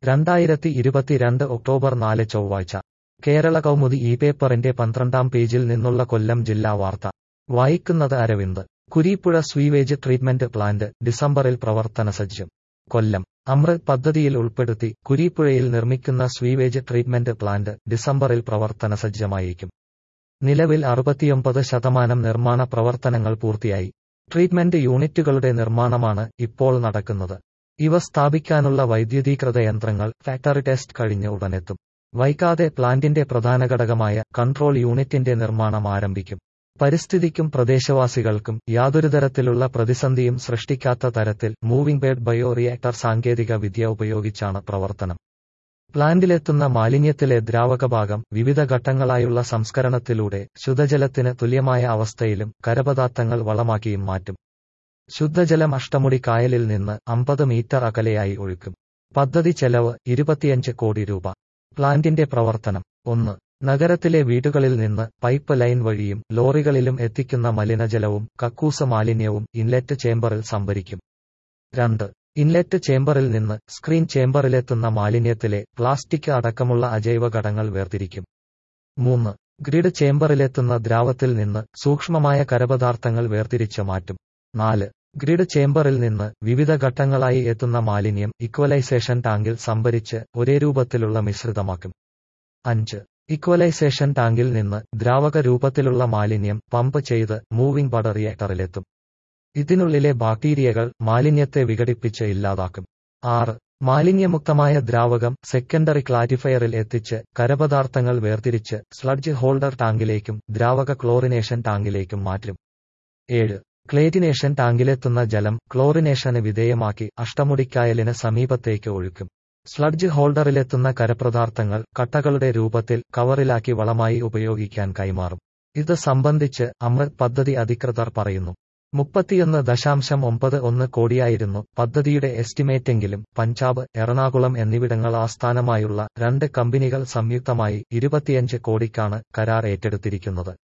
രണ്ടായിരത്തി ഇരുപത്തിരണ്ട് ഒക്ടോബർ നാല് ചൊവ്വാഴ്ച കേരള കൗമുദി ഈ പേപ്പറിന്റെ പന്ത്രണ്ടാം പേജിൽ നിന്നുള്ള കൊല്ലം ജില്ലാ വാർത്ത വായിക്കുന്നത് Aravind Kureepuzha sewage treatment plant ഡിസംബറിൽ പ്രവർത്തനസജ്ജം കൊല്ലം അമൃത് പദ്ധതിയിൽ ഉൾപ്പെടുത്തി കുരീപ്പുഴയിൽ നിർമ്മിക്കുന്ന സ്വീവേജ് ട്രീറ്റ്മെന്റ് പ്ലാന്റ് ഡിസംബറിൽ പ്രവർത്തനസജ്ജമായേക്കും നിലവിൽ അറുപത്തിയൊമ്പത് ശതമാനം നിർമ്മാണ പ്രവർത്തനങ്ങൾ പൂർത്തിയായി ട്രീറ്റ്മെന്റ് യൂണിറ്റുകളുടെ നിർമ്മാണമാണ് ഇപ്പോൾ നടക്കുന്നത് ഇവ സ്ഥാപിക്കാനുള്ള വൈദ്യുതീകൃത യന്ത്രങ്ങൾ ഫാക്ടറി ടെസ്റ്റ് കഴിഞ്ഞ് ഉടനെത്തും വൈകാതെ പ്ലാന്റിന്റെ പ്രധാന ഘടകമായ കൺട്രോൾ യൂണിറ്റിന്റെ നിർമ്മാണം ആരംഭിക്കും പരിസ്ഥിതിക്കും പ്രദേശവാസികൾക്കും യാതൊരുതരത്തിലുള്ള പ്രതിസന്ധിയും സൃഷ്ടിക്കാത്ത തരത്തിൽ മൂവിംഗ് ബേഡ് ബയോറിയാക്ടർ സാങ്കേതിക വിദ്യ ഉപയോഗിച്ചാണ് പ്രവർത്തനം പ്ലാന്റിലെത്തുന്ന മാലിന്യത്തിലെ ദ്രാവകഭാഗം വിവിധ ഘട്ടങ്ങളായുള്ള സംസ്കരണത്തിലൂടെ ശുദ്ധജലത്തിന് തുല്യമായ അവസ്ഥയിലും കരപദാർത്ഥങ്ങൾ വളമാക്കിയും മാറ്റും ശുദ്ധജലം അഷ്ടമുടി കായലിൽ നിന്ന് അമ്പത് മീറ്റർ അകലെയായി ഒഴുക്കും പദ്ധതി ചെലവ് ഇരുപത്തിയഞ്ച് കോടി രൂപ പ്ലാന്റിന്റെ പ്രവർത്തനം ഒന്ന് നഗരത്തിലെ വീടുകളിൽ നിന്ന് പൈപ്പ് ലൈൻ വഴിയും ലോറികളിലും എത്തിക്കുന്ന മലിനജലവും കക്കൂസ് മാലിന്യവും ഇൻലെറ്റ് ചേംബറിൽ സംഭരിക്കും രണ്ട് ഇൻലെറ്റ് ചേംബറിൽ നിന്ന് സ്ക്രീൻ ചേംബറിലെത്തുന്ന മാലിന്യത്തിലെ പ്ലാസ്റ്റിക് അടക്കമുള്ള അജൈവ ഘടകങ്ങൾ വേർതിരിക്കും മൂന്ന് ഗ്രിഡ് ചേംബറിലെത്തുന്ന ദ്രാവത്തിൽ നിന്ന് സൂക്ഷ്മമായ കരപദാർത്ഥങ്ങൾ വേർതിരിച്ച് മാറ്റും നാല് ഗ്രിഡ് ചേംബറിൽ നിന്ന് വിവിധ ഘട്ടങ്ങളായി എത്തുന്ന മാലിന്യം ഇക്വലൈസേഷൻ ടാങ്കിൽ സംഭരിച്ച് ഒരേ രൂപത്തിലുള്ള മിശ്രിതമാക്കും അഞ്ച് ഇക്വലൈസേഷൻ ടാങ്കിൽ നിന്ന് ദ്രാവക രൂപത്തിലുള്ള മാലിന്യം പമ്പ് ചെയ്ത് മൂവിംഗ് ബഡ് റിയാക്ടറിലെത്തും ഇതിനുള്ളിലെ ബാക്ടീരിയകൾ മാലിന്യത്തെ വിഘടിപ്പിച്ച് ഇല്ലാതാക്കും ആറ് മാലിന്യമുക്തമായ ദ്രാവകം സെക്കൻഡറി ക്ലാരിഫയറിൽ എത്തിച്ച് കരപദാർത്ഥങ്ങൾ വേർതിരിച്ച് സ്ലഡ്ജ് ഹോൾഡർ ടാങ്കിലേക്കും ദ്രാവക ക്ലോറിനേഷൻ ടാങ്കിലേക്കും മാറ്റും ഏഴ് ക്ലേറ്റിനേഷൻ ടാങ്കിലെത്തുന്ന ജലം ക്ലോറിനേഷന് വിധേയമാക്കി അഷ്ടമുടിക്കായലിന് സമീപത്തേക്ക് ഒഴുക്കും സ്ലഡ്ജ് ഹോൾഡറിലെത്തുന്ന കരപദാർത്ഥങ്ങൾ കട്ടകളുടെ രൂപത്തിൽ കവറിലാക്കി വളമായി ഉപയോഗിക്കാൻ കൈമാറും ഇത് സംബന്ധിച്ച് അമൃത് പദ്ധതി അധികൃതർ പറയുന്നു മുപ്പത്തിയൊന്ന് ദശാംശം ഒമ്പത് ഒന്ന് കോടിയായിരുന്നു പദ്ധതിയുടെ എസ്റ്റിമേറ്റെങ്കിലും പഞ്ചാബ് എറണാകുളം എന്നിവിടങ്ങൾ ആസ്ഥാനമായുള്ള രണ്ട് കമ്പനികൾ സംയുക്തമായി ഇരുപത്തിയഞ്ച് കോടിക്കാണ് കരാർ ഏറ്റെടുത്തിരിക്കുന്നത്